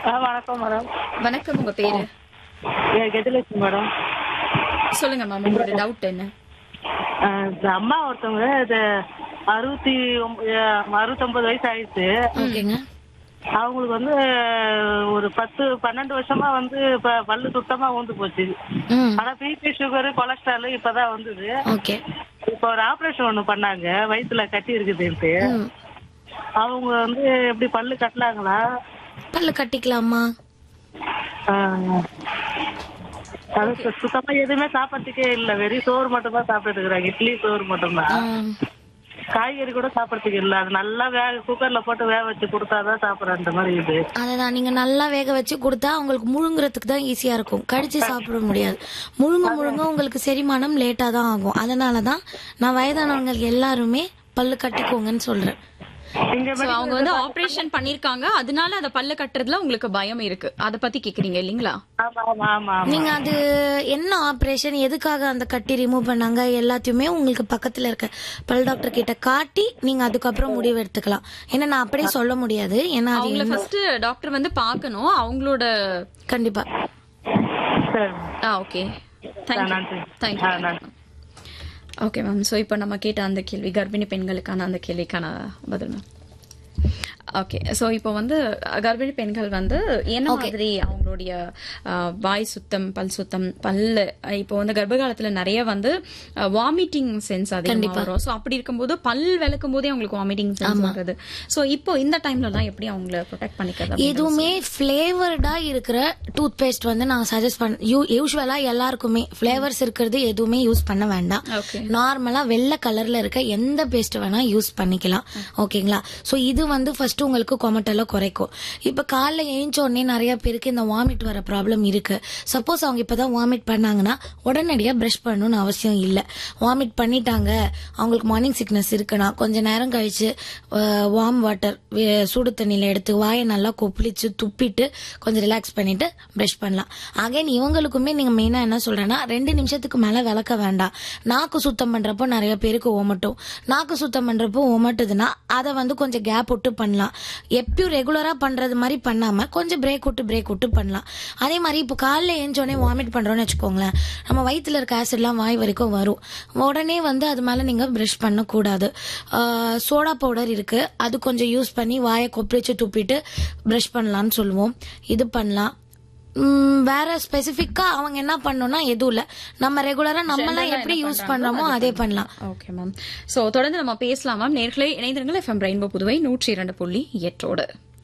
ஆ வணக்கம் மேடம் வணக்கம் உங்க பேரு என் கெஜலட்சுமி மேடம் சொல்லுங்க மேம் உங்களோட டவுட் என்ன ஆ, இந்த அம்மா ஒருத்தவங்க இது அறுபத்தி ஒம்ப- ஆ, அறுபத்தொன்பது வயசு ஆயிடுச்சு ஓகேங்க அவங்களுக்கு வந்து ஒரு பத்து பன்னெண்டு வருஷமா வந்து இப்ப பல்லு சுத்தமா ஊந்து போச்சு ம் ஆனா பிபி சுகர் கொலஸ்ட்ரால் இப்பதான் வந்தது ஓகே இப்போ ஒரு ஆபரேஷன் ஒண்ணு பண்ணாங்க வயித்துல கட்டி இருக்குதுன்ட்டு ம் அவங்க வந்து எப்படி பல்லு கட்டலாங்களா பல்லு கட்டிக்கலாமா ஆ. அது சு- சுத்தமா எதுவுமே சாப்பிடறதுக்கே இல்ல வெறும் சோறு மட்டும் தான் சாப்பிட்டு இருக்கிறாங்க இட்லி சோறு மட்டும்தான் ஆ, காய்கறி கூட சாப்பிடறதுக்கு இல்ல அது நல்லா வேக குக்கர்ல போட்டு வேக வச்சு கொடுத்தாதான் சாப்பிடுற அந்த மாதிரி இது அதுதான் நீங்க நல்லா வேக வச்சு கொடுத்தா உங்களுக்கு முழுங்குறதுக்கு தான் ஈஸியா இருக்கும் கடிச்சு சாப்பிட முடியாது முழுங்க முழுங்க உங்களுக்கு செரிமானம் லேட்டா தான் ஆகும் அதனால தான் நான் வயதானவங்க எல்லாருமே பல்லு கட்டிக்கோங்கன்னு சொல்றேன் இங்க So, அவங்க வந்து ஆபரேஷன் பண்ணிருக்காங்க அதனால அந்த பல்ல கட்டுறதுல உங்களுக்கு பயம் இருக்கு அத பத்தி கேக்குறீங்க இல்லீங்களா ஆமா ஆமா ஆமா ஆமா நீங்க அது என்ன ஆபரேஷன் எதுக்காக அந்த கட்டி ரிமூவ் பண்ணாங்க எல்லாத்தையுமே உங்களுக்கு பக்கத்துல இருக்க பல் டாக்டர் கிட்ட காட்டி நீங்க அதுக்கப்புறம் முடிவு எடுத்துக்கலாம் ஏன்னா நான் அப்படியே சொல்ல முடியாது ஏன்னா அது அவங்கள ஃபர்ஸ்ட் டாக்டர் வந்து பார்க்கணும் அவங்களோட கண்டிப்பா சரி ஆ ஓகே தேங்க்யூ நன்றி. தேங்க்யூ ஆ, நன்றி. ஓகே மேம் ஸோ இப்போ நம்ம கேட்ட அந்த கேள்வி கர்ப்பிணி பெண்களுக்கான அந்த கேள்விக்கான பதில் மேம் ஓகே ஸோ இப்போ வந்து அஹ், கர்ப்பிணி பெண்கள் வந்து என்ன மாதிரி அவங்களுடைய அஹ், வாய் சுத்தம் பல் சுத்தம் பல்லு அஹ், இப்போ வந்து கர்ப்ப காலத்துல நிறைய வந்து வாமிட்டிங் சென்ஸ் அதிகமா வரும் ஸோ அப்படி இருக்கும்போது பல் விளக்கும் போதே அவங்களுக்கு வாமிட்டிங் சென்ஸ் வருது ஸோ இப்போ இந்த டைம்ல எல்லாம் எப்படி அவங்கள ப்ரொடெக்ட் பண்ணிக்கிறது எதுவுமே ஃபிளேவர்டா இருக்கிற டூத் பேஸ்ட் வந்து நான் சஜஸ்ட் பண்ண யூஸ்வலா எல்லாருக்குமே ஃபிளேவர்ஸ் இருக்கிறது எதுவுமே யூஸ் பண்ண வேண்டாம் ஓகே நார்மலா வெள்ளை கலர்ல இருக்க எந்த பேஸ்ட் வேணா யூஸ் பண்ணிக்கலாம் ஓகேங்களா சோ இது வந்து ஃபர்ஸ்ட் உங்களுக்கு கொமட்டெல்லாம் குறைக்கும் இப்ப காலைல எழுந்த உடனே நிறைய பேருக்கு இந்த வாமிட் வர ப்ராப்ளம் இருக்கு சப்போஸ் அவங்க இப்பதான் வாமிட் பண்ணாங்கன்னா உடனடியா பிரஷ் பண்ணணும்னு அவசியம் இல்ல வாமிட் பண்ணிட்டாங்க அவங்களுக்கு மார்னிங் சிக்னஸ் இருக்குன்னா கொஞ்ச நேரம் கழிச்சு வார்ம் வாட்டர் சுடு தண்ணியில எடுத்து வாயை நல்லா கொப்பளிச்சு துப்பிட்டு கொஞ்சம் ரிலாக்ஸ் பண்ணிட்டு பிரஷ் பண்ணலாம் அகைன் இவங்களுக்குமே நீங்க மெயினா என்ன சொல்றேன்னா ரெண்டு நிமிஷத்துக்கு மேல விளக்க வேண்டாம் நாக்கு சுத்தம் பண்றப்போ நிறைய பேருக்கு ஓமட்டும் நாக்கு சுத்தம் பண்றப்போ ஓமட்டுதுன்னா அதை வந்து கொஞ்சம் கேப் விட்டு பண்ணலாம் எப்பயும் ரெகுலரா பண்றது மாதிரி பண்ணாம கொஞ்சம் பிரேக் விட்டு பிரேக் விட்டு பண்ணலாம் அதே மாதிரி இப்போ காலைல ஏஞ்சோடனே வாமிட் பண்றோம்னு வச்சுக்கோங்களேன் நம்ம வயித்துல இருக்க ஆசிட்லாம் வாய் வரைக்கும் வரும் உடனே வந்து அது மேல நீங்க பிரஷ் பண்ணக்கூடாது சோடா பவுடர் இருக்கு அது கொஞ்சம் யூஸ் பண்ணி வாயை கொப்பளிச்சு துப்பிட்டு பிரஷ் பண்ணலாம்னு சொல்லுவோம் இது பண்ணலாம் ம், வேற ஸ்பெசிபிக்கா அவங்க என்ன பண்ணணும்னா எதுவும் இல்ல நம்ம ரெகுலரா நம்மளாம் எப்படி யூஸ் பண்றோமோ அதே பண்ணலாம் ஓகே மேம் ஸோ தொடர்ந்து நம்ம பேசலாம் மேம் நேர்களை இணைந்திருங்கள் எஃப்எம் ரெயின்போ புதுவை நூற்றி இரண்டு புள்ளி எட்டோடு